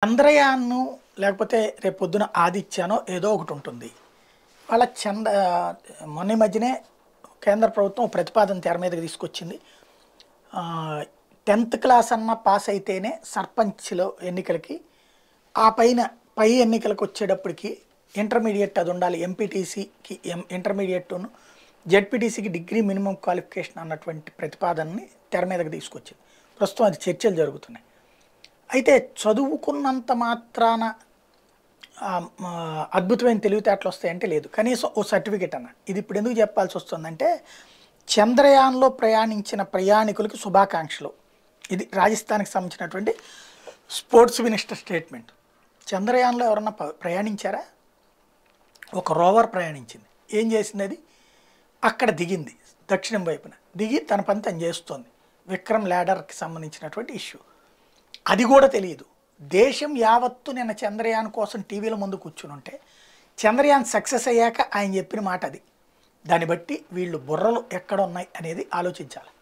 చంద్రయాన్ను లేకపోతే రేపు పొద్దున ఆదిత్యానో ఏదో ఒకటి ఉంటుంది వాళ్ళ చంద్ర మొన్న ఈ మధ్యనే కేంద్ర ప్రభుత్వం ఒక ప్రతిపాదన తెర మీదకి తీసుకొచ్చింది టెన్త్ క్లాస్ అన్న పాస్ అయితేనే సర్పంచ్లో ఎన్నికలకి ఆ పైన పై ఎన్నికలకు వచ్చేటప్పటికి ఇంటర్మీడియట్ అది ఉండాలి ఎంపీటీసీకి ఎం ఇంటర్మీడియట్ను జెడ్పీటీసీకి డిగ్రీ మినిమం క్వాలిఫికేషన్ అన్నటువంటి ప్రతిపాదనని తెర మీదకి తీసుకొచ్చింది ప్రస్తుతం అది చర్చలు జరుగుతున్నాయి అయితే చదువుకున్నంత మాత్రాన ఆ, మ, అద్భుతమైన తెలివితేటలు వస్తాయంటే లేదు కనీసం ఓ సర్టిఫికెట్ అన్న ఇది ఇప్పుడు ఎందుకు చెప్పాల్సి వస్తుందంటే చంద్రయాన్లో ప్రయాణించిన ప్రయాణికులకి శుభాకాంక్షలు ఇది రాజస్థాన్కి సంబంధించినటువంటి స్పోర్ట్స్ మినిస్టర్ స్టేట్మెంట్ చంద్రయాన్లో ఎవరన్నా ప- ప్రయాణించారా ఒక రోవర్ ప్రయాణించింది ఏం చేసింది అది అక్కడ దిగింది దక్షిణం వైపున దిగి తన పని తను చేస్తోంది విక్రమ్ ల్యాడర్కి సంబంధించినటువంటి ఇష్యూ అది కూడా తెలియదు దేశం యావత్తు నిన్న చంద్రయాన్ కోసం టీవీల ముందు కూర్చుని ఉంటే చంద్రయాన్ సక్సెస్ అయ్యాక ఆయన చెప్పిన మాట అది దాన్ని బట్టి వీళ్ళు బుర్రలు ఎక్కడ ఉన్నాయి అనేది ఆలోచించాలి